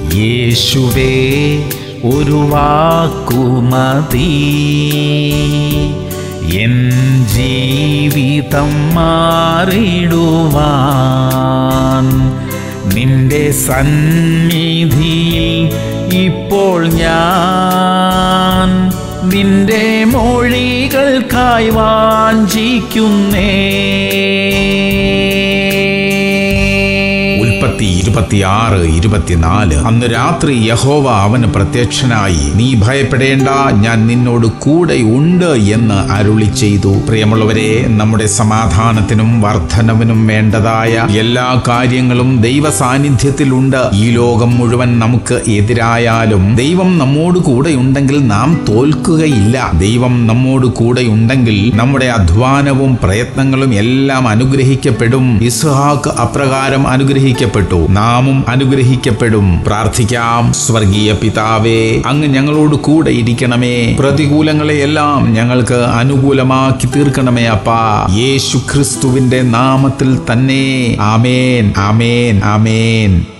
യേശുവേ ഒരു വാക്കുമതി എൻ ജീവിതം മാറിടുവാൻ നിന്റെ സന്നിധിയിൽ ഇപ്പോൾ ഞാൻ നിന്റെ മൊഴികൾക്കായി വാഞ്ചിക്കുന്നേ ഉൽപ്പത്തി ഇരുപത്തിയാറ് ഇരുപത്തിനാല് അന്ന് രാത്രി യഹോവ അവന് പ്രത്യക്ഷനായി നീ ഭയപ്പെടേണ്ട ഞാൻ നിന്നോട് കൂടെ ഉണ്ട് എന്ന് അരുളി ചെയ്തു പ്രിയമുള്ളവരെ നമ്മുടെ സമാധാനത്തിനും വർധനവിനും വേണ്ടതായ എല്ലാ കാര്യങ്ങളും ദൈവ സാന്നിധ്യത്തിലുണ്ട് ഈ ലോകം മുഴുവൻ നമുക്ക് എതിരായാലും ദൈവം നമ്മോട് കൂടെ ഉണ്ടെങ്കിൽ നാം തോൽക്കുകയില്ല ദൈവം നമ്മോട് കൂടെ ഉണ്ടെങ്കിൽ നമ്മുടെ അധ്വാനവും പ്രയത്നങ്ങളും എല്ലാം അനുഗ്രഹിക്കപ്പെടും ഇസ്ഹാക്ക് അപ്രകാരം അനുഗ്രഹിക്കപ്പെട്ടു നാമും അനുഗ്രഹിക്കപ്പെടും പ്രാർത്ഥിക്കാം സ്വർഗീയ പിതാവേ അങ്ങ് ഞങ്ങളോട് കൂടെ ഇരിക്കണമേ പ്രതികൂലങ്ങളെയെല്ലാം ഞങ്ങൾക്ക് അനുകൂലമാക്കി തീർക്കണമേ അപ്പാ യേശു ക്രിസ്തുവിന്റെ നാമത്തിൽ തന്നെ ആമേൻ ആമേൻ ആമേൻ